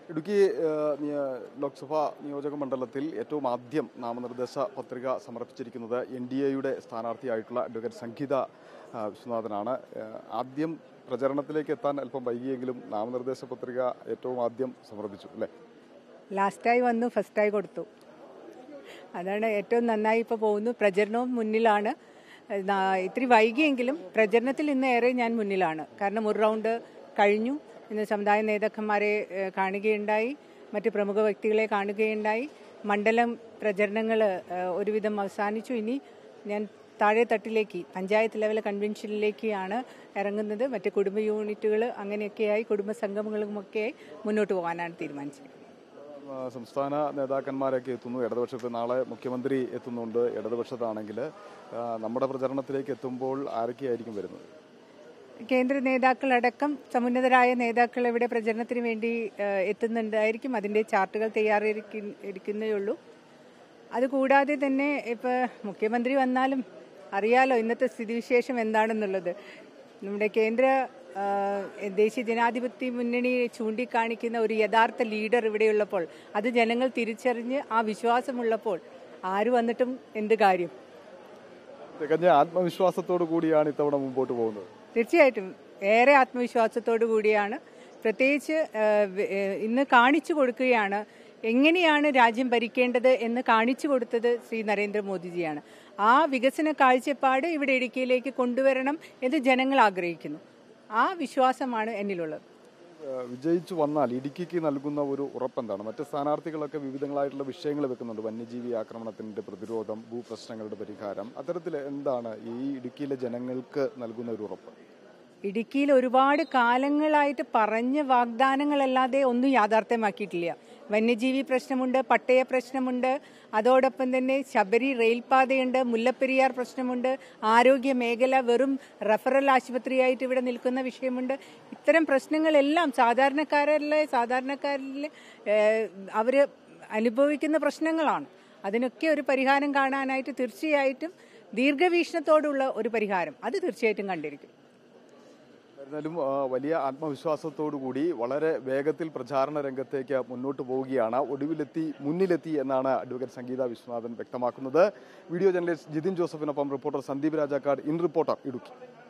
ഇടുക്കി ഏഹ്, നിയ- ലോക്സഭാ നിയോജക മണ്ഡലത്തിൽ ഏറ്റവും ആദ്യം നാമനിർദ്ദേശ പത്രിക സമർപ്പിച്ചിരിക്കുന്നത് എൻ ഡി എയുടെ സ്ഥാനാർത്ഥിയായിട്ടുള്ള അഡ്വക്കേറ്റ് സംഗീത ആ, വിശ്വനാഥനാണ് ഏഹ്, ആദ്യം പ്രചരണത്തിലേക്ക് എത്താൻ അല്പം വൈകിയെങ്കിലും നാമനിർദ്ദേശ പത്രിക ഏറ്റവും ആദ്യം സമർപ്പിച്ചു അല്ലേ ലാസ്റ്റായി വന്നു ഫസ്റ്റായി കൊടുത്തു അതാണ് ഏറ്റവും നന്നായി ഇപ്പോൾ പോകുന്നു പ്രചരണവും മുന്നിലാണ് നാ- ഇത്തിരി വൈകിയെങ്കിലും പ്രചരണത്തിൽ ഇന്ന് ഏറെ ഞാൻ മുന്നിലാണ് കാരണം ഒരു റൗണ്ട് കഴിഞ്ഞു ഇന്ന് സമുദായ നേതാക്കന്മാരെ ഏഹ്, കാണുകയുണ്ടായി മറ്റ് പ്രമുഖ വ്യക്തികളെ കാണുകയുണ്ടായി മണ്ഡലം പ്രചരണങ്ങൾ ഒരുവിധം അവസാനിച്ചു ഇനി ഞാൻ താഴെ തട്ടിലേക്ക് പഞ്ചായത്ത് ലെവൽ കൺവെൻഷനിലേക്കാണ് ഇറങ്ങുന്നത് മറ്റ് കുടുംബ യൂണിറ്റുകൾ അങ്ങനെയൊക്കെയായി കുടുംബ സംഗമങ്ങളുമൊക്കെയായി മുന്നോട്ട് പോകാനാണ് തീരുമാനിച്ചിരിക്കുന്നത് ആ, സംസ്ഥാന നേതാക്കന്മാരൊക്കെ എത്തുന്നു ഇടതുപക്ഷത്ത് നാളെ മുഖ്യമന്ത്രി എത്തുന്നുണ്ട് ഇടതുപക്ഷത്താണെങ്കിൽ ആ, നമ്മുടെ പ്രചരണത്തിലേക്ക് എത്തുമ്പോൾ ആരൊക്കെയായിരിക്കും വരുന്നത് കേന്ദ്ര നേതാക്കളടക്കം സമുന്നതരായ നേതാക്കൾ ഇവിടെ പ്രചരണത്തിന് വേണ്ടി ഏഹ്, എത്തുന്നുണ്ടായിരിക്കും അതിന്റെ ചാർട്ടുകൾ തയ്യാറായിരിക്കുന്നേ ഉള്ളൂ അതുകൂടാതെ തന്നെ ഇപ്പോൾ മുഖ്യമന്ത്രി വന്നാലും അറിയാലോ ഇന്നത്തെ സ്ഥിതിവിശേഷം എന്താണെന്നുള്ളത് നമ്മുടെ കേന്ദ്ര ഏഹ്, ദേശീയ ജനാധിപത്യ മുന്നണി ചൂണ്ടിക്കാണിക്കുന്ന ഒരു യഥാർത്ഥ ലീഡർ ഇവിടെയുള്ളപ്പോൾ അത് ജനങ്ങൾ തിരിച്ചറിഞ്ഞ് ആ വിശ്വാസമുള്ളപ്പോൾ ആര് വന്നിട്ടും എന്ത് കാര്യം തികഞ്ഞ ആത്മവിശ്വാസത്തോടു കൂടിയാണ് ഇത്തവണ മുമ്പോട്ട് പോകുന്നത് തീർച്ചയായിട്ടും ഏറെ ആത്മവിശ്വാസത്തോടു കൂടിയാണ് പ്രത്യേകിച്ച് ഏഹ്, വ- ഏഹ്, ഇന്ന് കാണിച്ചു കൊടുക്കുകയാണ് എങ്ങനെയാണ് രാജ്യം ഭരിക്കേണ്ടത് എന്ന് കാണിച്ചു കൊടുത്തത് ശ്രീ നരേന്ദ്രമോദിജിയാണ് ആ വികസന കാഴ്ചപ്പാട് ഇവിടെ ഇടുക്കിയിലേക്ക് കൊണ്ടുവരണം എന്ന് ജനങ്ങൾ ആഗ്രഹിക്കുന്നു ആ വിശ്വാസമാണ് എന്നിലുള്ളത് ഏഹ് വിജയിച്ചു വന്നാൽ ഇടുക്കിക്ക് നൽകുന്ന ഒരു ഉറപ്പെന്താണ് മറ്റ് സ്ഥാനാർത്ഥികളൊക്കെ വിവിധങ്ങളായിട്ടുള്ള വിഷയങ്ങൾ വെക്കുന്നുണ്ട് വന്യജീവി ആക്രമണത്തിന്റെ പ്രതിരോധം ഭൂപ്രശ്നങ്ങളുടെ പരിഹാരം അത്തരത്തിൽ എന്താണ് ഈ ഇടുക്കിയിലെ ജനങ്ങൾക്ക് നൽകുന്ന ഒരു ഉറപ്പ് ഇടുക്കിയിൽ ഒരുപാട് കാലങ്ങളായിട്ട് പറഞ്ഞ വാഗ്ദാനങ്ങളല്ലാതെ ഒന്നും യാഥാർത്ഥ്യമാക്കിയിട്ടില്ല വന്യജീവി പ്രശ്നമുണ്ട് പട്ടയ പ്രശ്നമുണ്ട് അതോടൊപ്പം തന്നെ ശബരി റെയിൽപാതയുണ്ട് മുല്ലപ്പെരിയാർ പ്രശ്നമുണ്ട് ആരോഗ്യ മേഖല വെറും റഫറൽ ആശുപത്രിയായിട്ട് ഇവിടെ നിൽക്കുന്ന വിഷയമുണ്ട് ഇത്തരം പ്രശ്നങ്ങളെല്ലാം സാധാരണക്കാരിലെ സാധാരണക്കാരിലെ ഏഹ്, അവര് അനുഭവിക്കുന്ന പ്രശ്നങ്ങളാണ് അതിനൊക്കെ ഒരു പരിഹാരം കാണാനായിട്ട് തീർച്ചയായിട്ടും ദീർഘവീക്ഷണത്തോടുള്ള ഒരു പരിഹാരം അത് തീർച്ചയായിട്ടും കണ്ടിരിക്കും എന്നാലും ആ, വലിയ ആത്മവിശ്വാസത്തോടു കൂടി വളരെ വേഗത്തിൽ പ്രചാരണ രംഗത്തേക്ക് മുന്നോട്ട് പോവുകയാണ് ഒടുവിലെത്തി മുന്നിലെത്തി എന്നാണ് അഡ്വക്കേറ്റ് സംഗീത വിശ്വനാഥൻ വ്യക്തമാക്കുന്നത് വീഡിയോ ജേർണലിസ്റ്റ് ജിതിൻ ജോസഫിനൊപ്പം reporter Sandeep Rajakkad in reporter Idukki